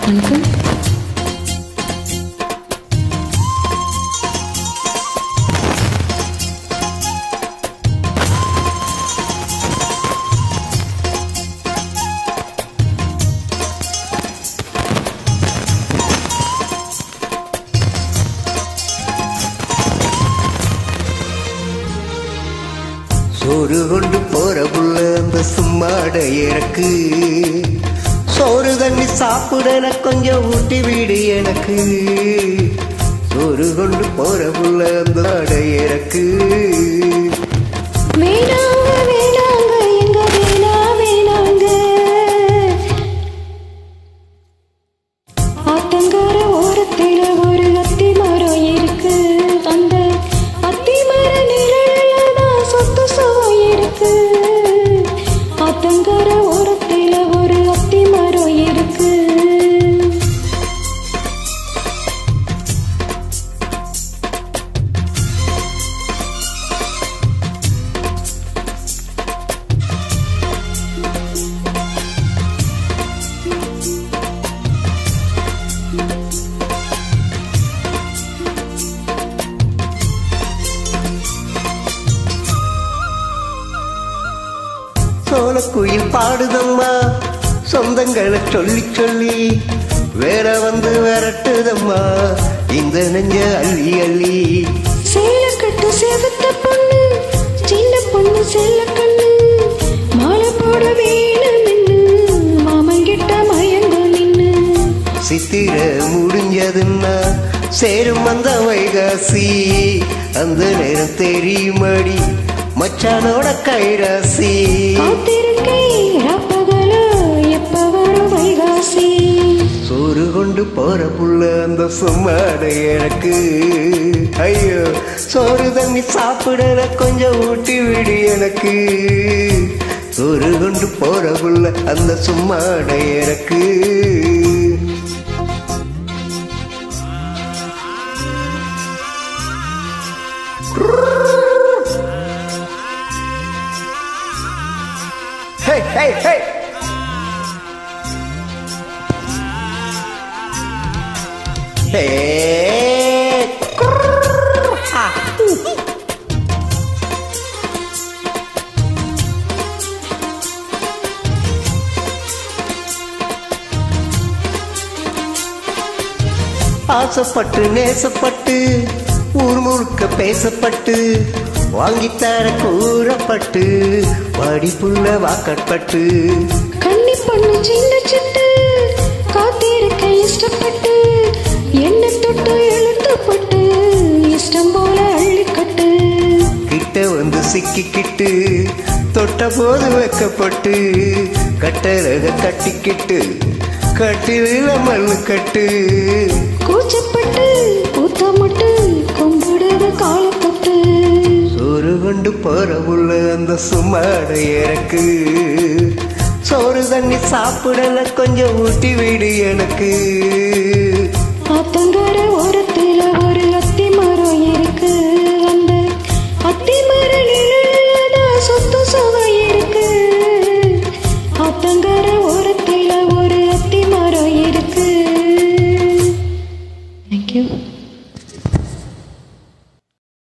வணக்கம் சோறு கொண்டு போற புள்ள அந்த சும்மாட எனக்கு சோறு தண்ணி சாப்பிட எனக்கு கொஞ்சம் ஊட்டி வீடு எனக்கு சோறு கொண்டு போற புள்ள அந்த ஆட எனக்கு வேணாங்க வேணாங்க எங்க வேணா வேணாங்க ஆத்தங்கர ஓரத்தில ஒரு அத்தி மரம் இருக்கு அந்த அத்தி மர நிழல்ல தான் சொத்து சுகம் இருக்கு ஆத்தங்கர ஓரத்தில ஒரு அத்தி மரம் இருக்கு சோளக்குயில் பாடுதம்மா சொந்தங்களை சொல்லி சொல்லி வேற வந்து விரட்டுதம்மா இந்த நெஞ்ச அள்ளி அள்ளி சேல கட்டு செவத்த பொண்ணு சின்ன பொண்ணு செல்ல கண்ணு மாலை போட வேணும்னு மாமன் கிட்ட மயங்க நின்னு சித்திர முடிஞ்சதுன்னா சேரும் அந்த வைகாசி அந்த நேரம் தெரியுமடி மச்சானோட கைராசி காத்திருக்கேன் ராப்பகல எப்ப வரும் வைகாசி சோறு கொண்டு போற புள்ள அந்த சும்மாட எனக்கு ஐயோ சோறு தண்ணி சாப்பிடல கொஞ்சம் ஊட்டி விடு எனக்கு சோறு கொண்டு போற புள்ள அந்த சும்மாட எனக்கு Hey, hey, hey! Hey! ஆசைப்பட்டு நேசப்பட்டு ஊர் முழுக்க பேசப்பட்டு வாங்கித்தர கூறப்பட்டு படிப்புள்ள வாக்கப்பட்டு கன்னி பொண்ணு சின்ன சிட்டு காத்திருக்க இஷ்டப்பட்டு என்ன தொட்டு எழுத்துப்பட்டு இஷ்டம் போல அள்ளிக்கட்டு கிட்ட வந்து சிக்கிக்கிட்டு தொட்ட போது வைக்கப்பட்டு கட்டழக கட்டிக்கிட்டு கட்டில மண்ணு கட்டு கூச்சப்பட்டு ஊத்தமட்டு கும்பிடுது காலத்தொட்டு சோறு கொண்டு போற உள்ள அந்த சும்மாட எனக்கு சோறு தண்ணி சாப்பிடல கொஞ்சம் ஊட்டி விடு எனக்கு ஆத்தங்க